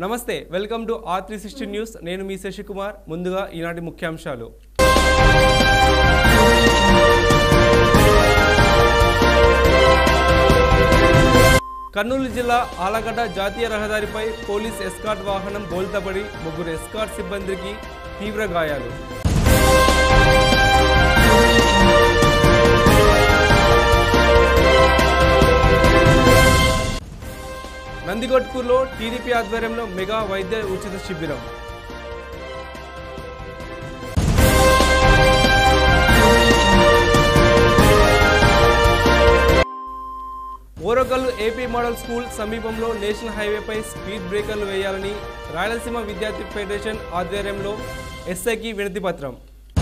నమస్తే welcome to R three sixty news నేను మీ శశికుమార్ ముందుగా ఈనాటి ముఖ్యాంశాలు కర్నూలు జిల్లా ఆలగడ్డ జాతీయ రహదారిపై పోలీస్ ఎస్కాట్ వాహనం బోల్తపడి ముగ్గురు ఎస్కాట్ సిబ్బందికి తీవ్ర గాయాలు నందికొట్కూరులో టీడీపీ ఆధ్వర్యంలో మెగా వైద్య ఉచిత శిబిరం ఓరకల్లు ఏపీ మోడల్ స్కూల్ సమీపంలో నేషనల్ హైవేపై స్పీడ్ బ్రేకర్లు వేయాలని రాయలసీమ విద్యార్థి ఫెడరేషన్ ఆధ్వర్యంలో ఎస్ఐకి వినతి పత్రం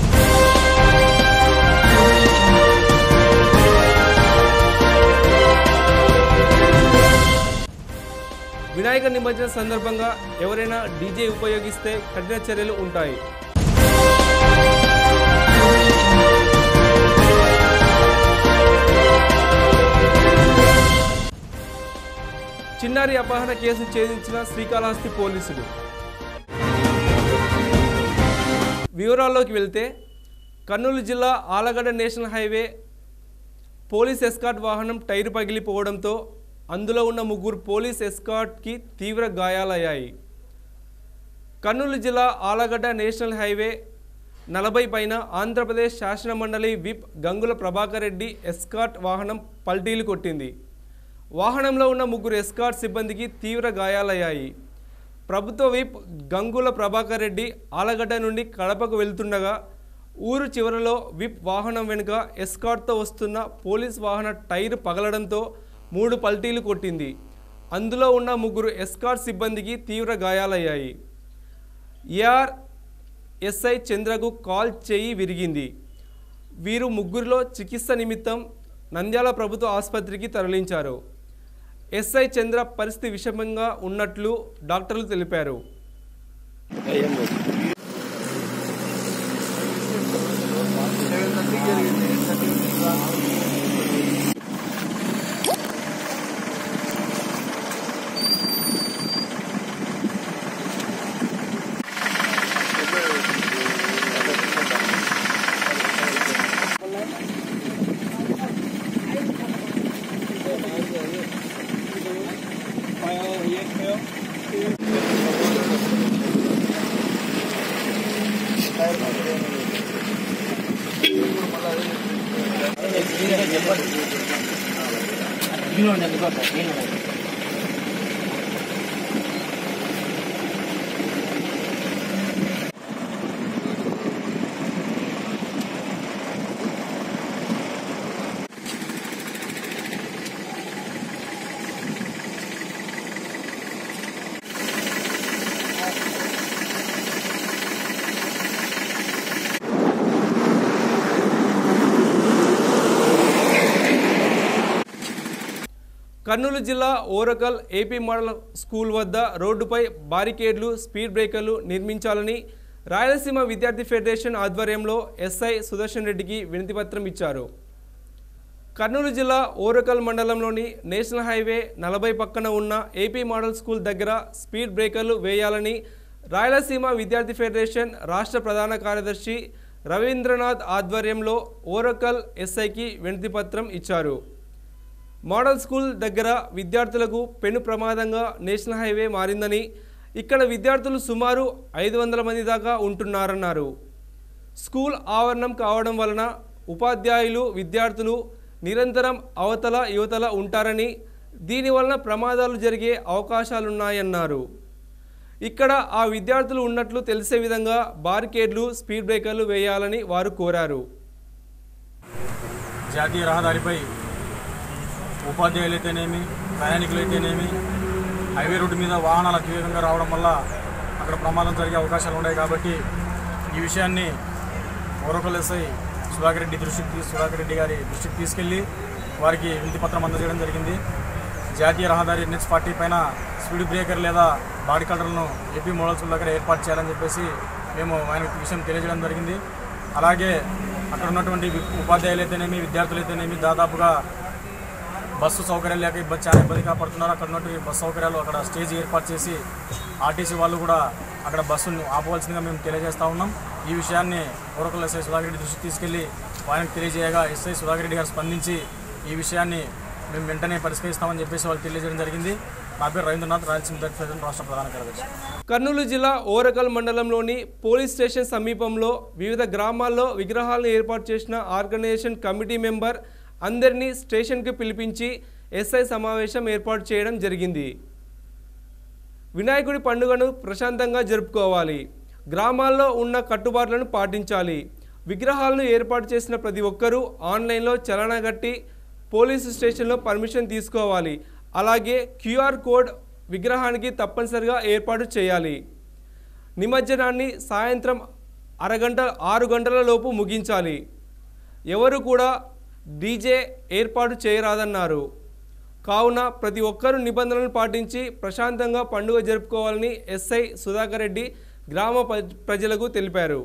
వినాయక నిమజ్జన సందర్భంగా ఎవరైనా డీజే ఉపయోగిస్తే కఠిన చర్యలు ఉంటాయి చిన్నారి అపహరణ కేసు ఛేదించిన శ్రీకాళహస్తి పోలీసులు వివరాల్లోకి వెళ్తే కర్నూలు జిల్లా Allagadda national highway police escort వాహనం టైరు పగిలిపోవడంతో అందులో ఉన్న ముగ్గురు పోలీస్ ఎస్కాట్కి తీవ్ర గాయాలయ్యాయి కర్నూలు జిల్లా ఆలగడ్డ నేషనల్ హైవే నలభై పైన ఆంధ్రప్రదేశ్ శాసనమండలి విప్ గంగుల ప్రభాకర్ రెడ్డి ఎస్కాట్ వాహనం పల్టీలు కొట్టింది వాహనంలో ఉన్న ముగ్గురు ఎస్కాట్ సిబ్బందికి తీవ్ర గాయాలయ్యాయి ప్రభుత్వ విప్ గంగుల ప్రభాకర్ రెడ్డి ఆలగడ్డ నుండి కడపకు వెళ్తుండగా ఊరు చివరలో విప్ వాహనం వెనుక ఎస్కాట్తో వస్తున్న పోలీస్ వాహన టైరు పగలడంతో మూడు పల్టీలు కొట్టింది అందులో ఉన్న ముగ్గురు ఎస్కాట్ సిబ్బందికి తీవ్ర గాయాలయ్యాయి ఏఆర్ ఎస్ఐ చంద్రకు కాల్ చేయి విరిగింది వీరు ముగ్గురిలో చికిత్స నిమిత్తం నంద్యాల ప్రభుత్వ ఆసుపత్రికి తరలించారు ఎస్ఐ చంద్ర పరిస్థితి విషమంగా ఉన్నట్లు డాక్టర్లు తెలిపారు కర్నూలు జిల్లా ఓరకల్ ఏపీ మోడల్ స్కూల్ వద్ద రోడ్డుపై బారికేడ్లు స్పీడ్ బ్రేకర్లు నిర్మించాలని రాయలసీమ విద్యార్థి ఫెడరేషన్ ఆధ్వర్యంలో ఎస్ఐ సుదర్శన్ రెడ్డికి వినతిపత్రం ఇచ్చారు కర్నూలు జిల్లా ఓరకల్ మండలంలోని నేషనల్ హైవే నలభై పక్కన ఉన్న ఏపీ మోడల్ స్కూల్ దగ్గర స్పీడ్ బ్రేకర్లు వేయాలని రాయలసీమ విద్యార్థి ఫెడరేషన్ రాష్ట్ర ప్రధాన కార్యదర్శి రవీంద్రనాథ్ ఆధ్వర్యంలో ఓరకల్ ఎస్ఐకి వినతిపత్రం ఇచ్చారు మోడల్ స్కూల్ దగ్గర విద్యార్థులకు పెను ప్రమాదంగా నేషనల్ హైవే మారిందని ఇక్కడ విద్యార్థులు సుమారు ఐదు వందల మంది దాకా ఉంటున్నారన్నారు స్కూల్ ఆవరణం కావడం వలన ఉపాధ్యాయులు విద్యార్థులు నిరంతరం అవతల యువతల ఉంటారని దీనివలన ప్రమాదాలు జరిగే అవకాశాలున్నాయన్నారు ఇక్కడ ఆ విద్యార్థులు ఉన్నట్లు తెలిసే విధంగా బారికేడ్లు స్పీడ్ బ్రేకర్లు వేయాలని వారు కోరారు జాతీయ రహదారిపై ఉపాధ్యాయులు అయితేనేమి ప్రయాణికులు అయితేనేమి హైవే రోడ్డు మీద వాహనాలు అతివేగంగా రావడం వల్ల అక్కడ ప్రమాదం జరిగే అవకాశాలు ఉన్నాయి కాబట్టి ఈ విషయాన్ని ఓరకల్ ఎస్ఐ సుధాకర్ రెడ్డి దృష్టికి తీ- సుధాకర్ రెడ్డి గారి దృష్టికి తీసుకెళ్లి వారికి వినతి పత్రం అందజేయడం జరిగింది జాతీయ రహదారి ఎన్హెచ్ ఫార్టీ పైన స్పీడ్ బ్రేకర్ లేదా బాడీ కలర్లను ఏపీ మోడల్స్ దగ్గర ఏర్పాటు చేయాలని చెప్పేసి మేము ఆయనకు ఈ విషయం తెలియజేయడం జరిగింది అలాగే అక్కడ ఉన్నటువంటి వి- ఉపాధ్యాయులు అయితేనేమి విద్యార్థులు అయితేనేమి దాదాపుగా బస్సు సౌకర్యాలు లేక ఇబ్బంది చాలా ఇబ్బంది కాపడుతున్నారు అక్కడ ఉన్నటువంటి బస్సు సౌకర్యాలు అక్కడ స్టేజ్ ఏర్పాటు చేసి ఆర్టీసీ వాళ్ళు కూడా అక్కడ బస్సును ఆపవలసిందిగా మేము తెలియజేస్తా ఉన్నాం ఈ విషయాన్ని ఓరకల్ ఎస్ఐ సుధాకర్ రెడ్డి దృష్టికి తీసుకెళ్లి ఆయనకు తెలియజేయగా ఎస్ఐ సుధాకర్ రెడ్డి గారు స్పందించి ఈ విషయాన్ని మేము వెంటనే పరిష్కరిస్తామని చెప్పేసి వాళ్ళు తెలియజేయడం జరిగింది నా పేరు రవీంద్రనాథ్ రాయలసీమ దళిత ఫెడరేషన్ రాష్ట్ర ప్రధాన కార్యదర్శి కర్నూలు జిల్లా ఓరకల్ మండలంలోని పోలీస్ స్టేషన్ సమీపంలో వివిధ గ్రామాల్లో విగ్రహాలను ఏర్పాటు చేసిన ఆర్గనైజేషన్ కమిటీ మెంబర్ అందరినీ స్టేషన్కి పిలిపించి ఎస్ఐ సమావేశం ఏర్పాటు చేయడం జరిగింది వినాయకుడి పండుగను ప్రశాంతంగా జరుపుకోవాలి గ్రామాల్లో ఉన్న కట్టుబాట్లను పాటించాలి విగ్రహాలను ఏర్పాటు చేసిన ప్రతి ఒక్కరూ ఆన్లైన్లో చలనా కట్టి పోలీసు స్టేషన్లో పర్మిషన్ తీసుకోవాలి అలాగే క్యూఆర్ కోడ్ విగ్రహానికి తప్పనిసరిగా ఏర్పాటు చేయాలి నిమజ్జనాన్ని సాయంత్రం అరగంట ఆరు గంటల లోపు ముగించాలి ఎవరు కూడా డీజే ఏర్పాటు చేయరాదన్నారు కావున ప్రతి ఒక్కరూ నిబంధనలను పాటించి ప్రశాంతంగా పండుగ జరుపుకోవాలని ఎస్ఐ సుధాకర్ రెడ్డి గ్రామ ప్ర- ప్రజలకు తెలిపారు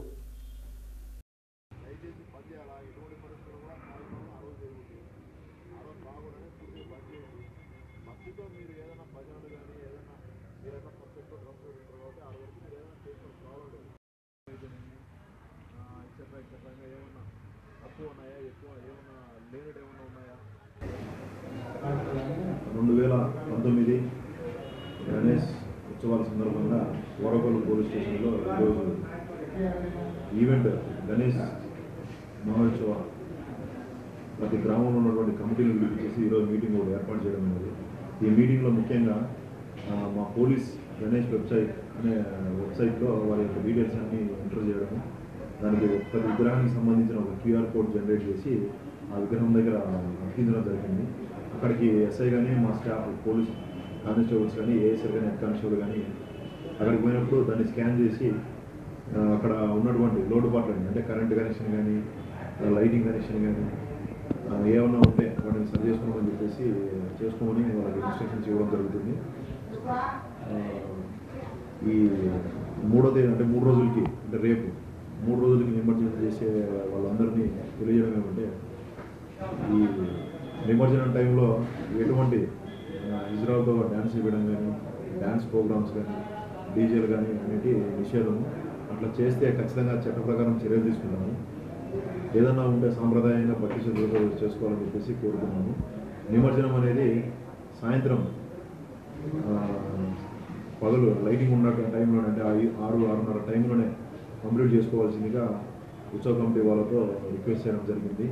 రెండు వేల పంతొమ్మిది గణేష్ ఉత్సవాల సందర్భంగా ఓరగోలు పోలీస్ స్టేషన్లో ఈరోజు ఈవెంట్ గణేష్ మహోత్సవ ప్రతి గ్రామంలో ఉన్నటువంటి కమిటీలు పిలిపించేసి ఈరోజు మీటింగ్ ఒకటి ఏర్పాటు చేయడం అనేది ఈ మీటింగ్లో ముఖ్యంగా ఆ, మా పోలీస్ గణేష్ వెబ్సైట్ అనే వెబ్సైట్లో వారి యొక్క డీటెయిల్స్ అన్ని ఎంటర్ చేయడము దానికి ప్రతి విగ్రహానికి సంబంధించిన ఒక క్యూఆర్ కోడ్ జనరేట్ చేసి ఆ విగ్రహం దగ్గర అర్పించడం జరిగింది అక్కడికి ఎస్ఐ కానీ మా స్టాఫ్ పోలీస్ కానిస్టేబుల్స్ కానీ ఏఎస్ఐ కానీ హెడ్ కానిస్టేబుల్ కానీ అక్కడికి పోయినప్పుడు దాన్ని స్కాన్ చేసి ఆ, అక్కడ ఉన్నటువంటి లోటుపాట్లని అంటే కరెంట్ కనెక్షన్ కానీ లైటింగ్ కనెక్షన్ కానీ ఆ, ఏమన్నా ఉంటే వాటిని సరి చేసుకోమని చెప్పేసి చేసుకోమని వాళ్ళకి ఇన్స్ట్రక్షన్స్ ఇవ్వడం జరుగుతుంది ఆ, ఈ మూడో తేదీ అంటే మూడు రోజులకి అంటే రేపు మూడు రోజులకి నిమజ్జనం చేసే వాళ్ళందరినీ తెలియజేయడం ఏమంటే ఈ నిమజ్జనం టైంలో ఎటువంటి ఇజ్రాయల్తో డ్యాన్స్ ఇవ్వడం కానీ డ్యాన్స్ ప్రోగ్రామ్స్ కానీ డీజేలు కానీ అనేటి నిషేధం అట్లా చేస్తే ఖచ్చితంగా చట్ట ప్రకారం చర్యలు తీసుకుంటాము ఏదన్నా ఉంటే సాంప్రదాయంగా భక్తి శ్రద్ధలతో చేసుకోవాలని చెప్పేసి కోరుతున్నాము నిమజ్జనం అనేది సాయంత్రం ఆ, పగలు లైటింగ్ ఉన్న టైంలో అంటే ఐ- ఆరు ఆరున్నర టైంలోనే కంప్లీట్ చేసుకోవాల్సిందిగా ఉత్సవ కమిటీ వాళ్ళతో రిక్వెస్ట్ చేయడం జరిగింది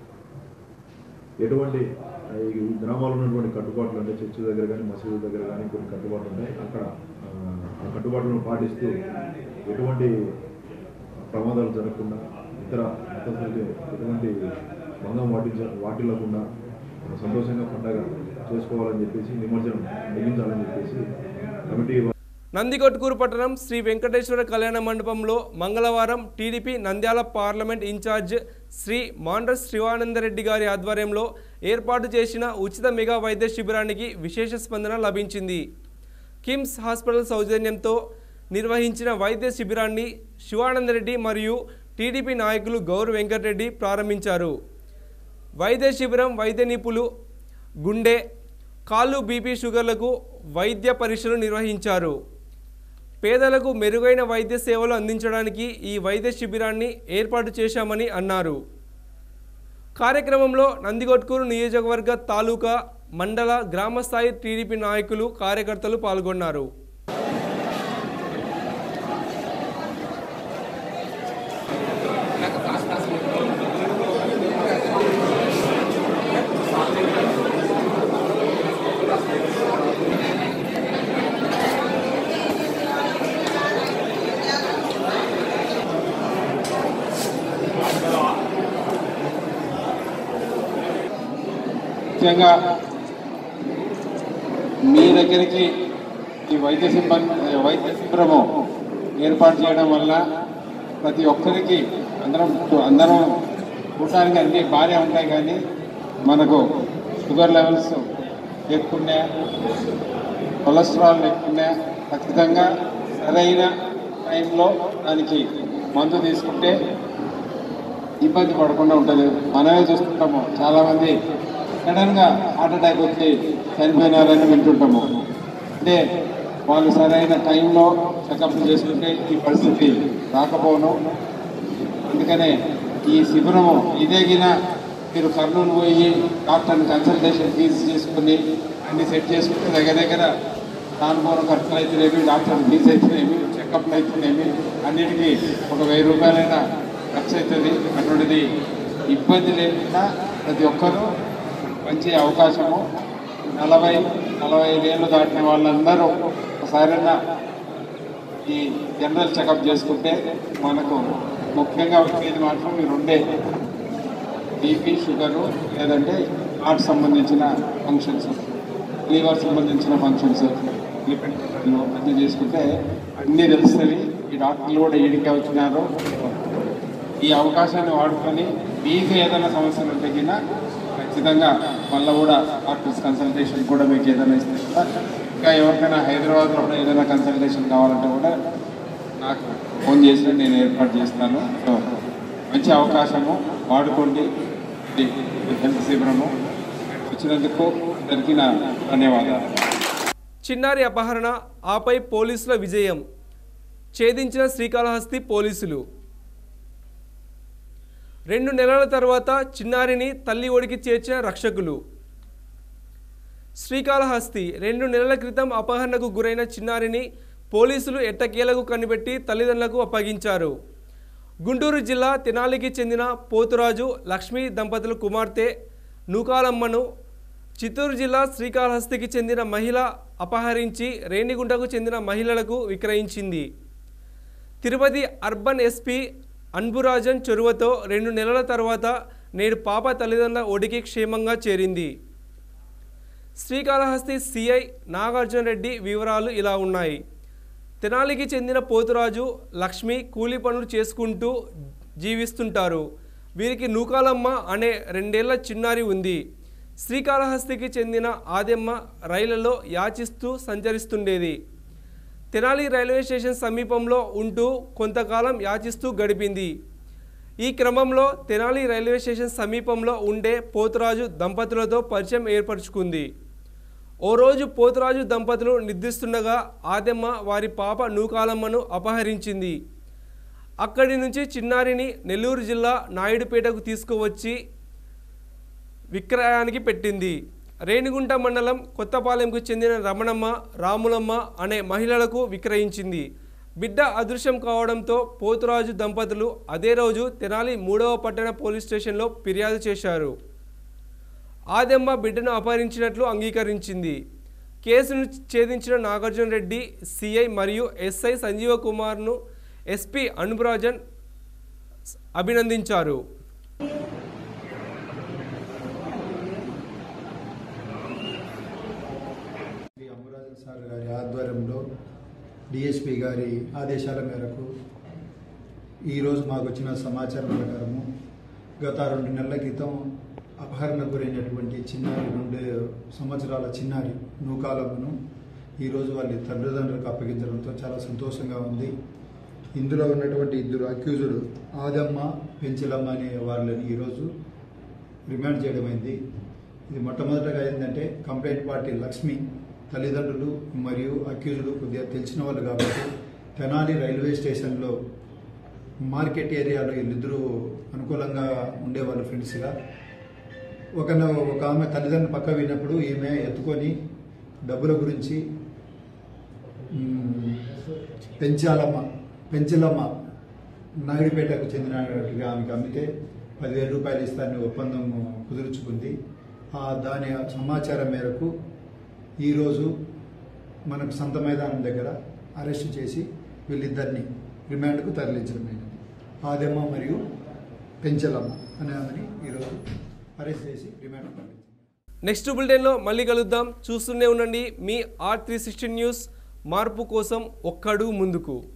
ఎటువంటి ఆ, ఈ గ్రామాల్లో ఉన్నటువంటి కట్టుబాట్లు అంటే చర్చి దగ్గర కానీ మసీదు దగ్గర కానీ కొన్ని కట్టుబాట్లు ఉన్నాయి అక్కడ ఆ, ఆ కట్టుబాట్లను పాటిస్తూ ఎటువంటి ప్రమాదాలు జరగకుండా ఇతర మతస్థులకి ఎటువంటి భంగం వాటించ వాటిల్లకుండా సంతోషంగా పండగ చేసుకోవాలని చెప్పేసి నిమజ్జనం ముగించాలని చెప్పేసి కమిటీ నందికొట్కూరు పట్టణం శ్రీ వెంకటేశ్వర కళ్యాణ మండపంలో మంగళవారం TDP Nandyal parliament incharge Shri Mandra Shivanandareddy గారి ఆధ్వర్యంలో ఏర్పాటు చేసిన ఉచిత మెగా వైద్య శిబిరానికి విశేష స్పందన లభించింది కిమ్స్ హాస్పిటల్ సౌజన్యంతో నిర్వహించిన వైద్య శిబిరాన్ని శివానందరెడ్డి మరియు టీడీపీ నాయకులు గౌర్ వెంకటరెడ్డి ప్రారంభించారు వైద్య శిబిరం వైద్య నిపుణులు గుండె కాళ్ళు బీపీ షుగర్లకు వైద్య పరీక్షలు నిర్వహించారు పేదలకు మెరుగైన వైద్య సేవలు అందించడానికి ఈ వైద్య శిబిరాన్ని ఏర్పాటు చేశామని అన్నారు కార్యక్రమంలో నందికొట్కూరు నియోజకవర్గ తాలూకా మండల గ్రామస్థాయి టీడీపీ నాయకులు కార్యకర్తలు పాల్గొన్నారు ముఖ్యంగా మీ దగ్గరికి ఈ వైద్య సిబ్బంది వైద్య శిబిరము ఏర్పాటు చేయడం వల్ల ప్రతి ఒక్కరికి అందరం అందరం చూడటానికి అన్నీ బాగానే ఉంటాయి కానీ మనకు షుగర్ లెవెల్స్ ఎక్కువనే కొలెస్ట్రాల్ ఎక్కువనే ఖచ్చితంగా సరైన టైంలో దానికి మందు తీసుకుంటే ఇబ్బంది పడకుండా ఉంటుంది మనమే చూస్తుంటాము చాలా మంది సడన్ గా హార్ట్ అటాక్ వచ్చి చనిపోయినారని వింటుంటాము అంటే వాళ్ళు సరైన టైంలో చెకప్ చేసుకుంటే ఈ పరిస్థితి రాకపోను అందుకనే ఈ శిబిరము ఇదేగిన మీరు కర్నూలు పోయి డాక్టర్ని కన్సల్టేషన్ ఫీజు చేసుకుని అన్ని సెట్ చేసుకుంటే దగ్గర దగ్గర దానికోన ఖర్చులు అయితేనేమి డాక్టర్ ఫీజు అయితేనేమి చెకప్లు అయితేనేమి అన్నిటికీ ఒక వెయ్యి రూపాయలైనా ఖర్చు అవుతుంది అటువంటిది ఇబ్బంది లేకుండా ప్రతి ఒక్కరూ మంచి అవకాశము నలభై నలభై ఐదు ఏళ్ళు దాటిన వాళ్ళందరూ ఒకసారైనా ఈ జనరల్ చెకప్ చేసుకుంటే మనకు ముఖ్యంగా వచ్చేది మాత్రం ఈ రెండే బీపీ షుగరు లేదంటే హార్ట్ సంబంధించిన ఫంక్షన్స్ లివర్ సంబంధించిన ఫంక్షన్స్ అన్నీ చేసుకుంటే అన్నీ తెలుస్తుంది ఈ డాక్టర్లు కూడా ఈడికే వచ్చినారు ఈ అవకాశాన్ని వాడుకొని మీకు ఏదైనా సమస్యలు ఉంటే కింద ఖచ్చితంగా మళ్ళీ కూడా డాక్టర్స్ కన్సల్టేషన్ కూడా మీకు ఏదైనా ఇస్తే కూడా ఇంకా ఎవరికైనా హైదరాబాద్లో కూడా ఏదైనా కన్సల్టేషన్ కావాలంటే కూడా నాకు ఫోన్ చేసి నేను ఏర్పాటు చేస్తాను సో మంచి అవకాశము వాడుకోండి ఇది హెల్త్ శిబిరము వచ్చినందుకు అందరికీ నా ధన్యవాదాలు చిన్నారి అపహరణ ఆపై పోలీసుల విజయం ఛేదించిన శ్రీకాళహస్తి పోలీసులు రెండు నెలల తర్వాత చిన్నారిని తల్లి ఒడికి చేర్చిన రక్షకులు శ్రీకాళహస్తి రెండు నెలల క్రితం అపహరణకు గురైన చిన్నారిని పోలీసులు ఎట్టకేలకు కనిపెట్టి తల్లిదండ్రులకు అప్పగించారు గుంటూరు జిల్లా తెనాలికి చెందిన పోతురాజు లక్ష్మీ దంపతుల కుమార్తె నూకాలమ్మను చిత్తూరు జిల్లా శ్రీకాళహస్తికి చెందిన మహిళ అపహరించి రేణిగుంటకు చెందిన మహిళలకు విక్రయించింది తిరుపతి అర్బన్ ఎస్పీ అన్బురాజన్ చొరవతో రెండు నెలల తర్వాత నేడు పాప తల్లిదండ్రుల ఒడికి క్షేమంగా చేరింది శ్రీకాళహస్తి సిఐ నాగార్జున రెడ్డి వివరాలు ఇలా ఉన్నాయి తెనాలికి చెందిన పోతురాజు లక్ష్మి కూలి పనులు చేసుకుంటూ జీవిస్తుంటారు వీరికి నూకాలమ్మ అనే రెండేళ్ల చిన్నారి ఉంది శ్రీకాళహస్తికి చెందిన ఆదెమ్మ రైళ్లలో యాచిస్తూ సంచరిస్తుండేది తెనాలి రైల్వే స్టేషన్ సమీపంలో ఉంటూ కొంతకాలం యాచిస్తూ గడిపింది ఈ క్రమంలో తెనాలి రైల్వే స్టేషన్ సమీపంలో ఉండే పోతురాజు దంపతులతో పరిచయం ఏర్పరచుకుంది ఓ రోజు పోతురాజు దంపతులు నిద్రిస్తుండగా ఆదెమ్మ వారి పాప నూకాలమ్మను అపహరించింది అక్కడి నుంచి చిన్నారిని నెల్లూరు జిల్లా నాయుడుపేటకు తీసుకువచ్చి విక్రయానికి పెట్టింది రేణిగుంట మండలం కొత్తపాలెంకు చెందిన రమణమ్మ రాములమ్మ అనే మహిళలకు విక్రయించింది బిడ్డ అదృశ్యం కావడంతో పోతురాజు దంపతులు అదే రోజు తెనాలి మూడవ పట్టణ పోలీస్ స్టేషన్లో ఫిర్యాదు చేశారు ఆదెమ్మ బిడ్డను అపహరించినట్లు అంగీకరించింది కేసును ఛేదించిన నాగార్జున రెడ్డి సిఐ మరియు ఎస్ఐ సంజీవ కుమార్ను ఎస్పీ అనురాజన్ అభినందించారు శ్రీ అమరాజన్ సార్ గారి ఆధ్వర్యంలో డిఎస్పి గారి ఆదేశాల మేరకు ఈరోజు మాకు వచ్చిన సమాచారం ప్రకారము గత రెండు నెలల క్రితం అపహరణ గురైనటువంటి చిన్నారి రెండు సంవత్సరాల చిన్నారి నూకాలమ్మను ఈరోజు వాళ్ళ తల్లిదండ్రులకు అప్పగించడంతో చాలా సంతోషంగా ఉంది ఇందులో ఉన్నటువంటి ఇద్దరు అక్యూజుడు ఆదమ్మ పెంచలమ్మ అనే వాళ్ళని ఈరోజు రిమాండ్ చేయడమైంది ఇది మొట్టమొదటగా ఏంటంటే కంప్లైంట్ పార్టీ లక్ష్మి తల్లిదండ్రులు మరియు అక్యూజుడు కొద్దిగా తెలిసిన వాళ్ళు కాబట్టి తెనాలి రైల్వే స్టేషన్లో మార్కెట్ ఏరియాలో వీళ్ళిద్దరూ అనుకూలంగా ఉండేవాళ్ళు ఫ్రెండ్స్గా ఒక ఒక ఆమె తల్లిదండ్రులు పక్క విన్నప్పుడు ఈమె ఎత్తుకొని డబ్బుల గురించి మ్, పెంచాలమ్మ పెంచలమ్మ నాయుడుపేటకు చెందినట్టుగా ఆమెకు అమ్మితే పదివేల రూపాయలు ఇస్తానని ఒప్పందం కుదుర్చుకుంది ఆ దాని సమాచారం మేరకు ఈరోజు మనకు సంత మైదానం దగ్గర అరెస్ట్ చేసి వీళ్ళిద్దరిని రిమాండ్కు తరలించడమైనది ఆదెమ్మ మరియు పెంచలమ్మ అనే ఆమెని ఈరోజు అరెస్ట్ చేసి రిమాండ్కు తరలించారు నెక్స్ట్ బులెటిన్లో మళ్ళీ కలుద్దాం చూస్తూనే ఉండండి మీ ఆర్ త్రీ సిక్స్టీన్ న్యూస్ మార్పు కోసం ఒక్కడు ముందుకు